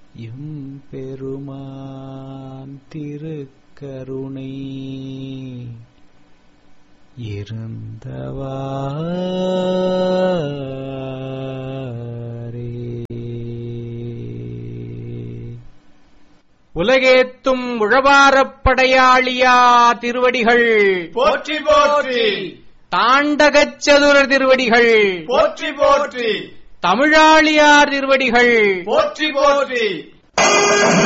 எம்பெருமான் திருக்கருணை இருந்தவாரே உலகேத்தும் உழவாரப் படையாளியா திருவடிகள் போற்றி போற்றி தாண்டகச் சதுரர் திருவடிகள் போற்றி போற்றி தமிழாளியார் திருவடிகள் போற்றி போற்றி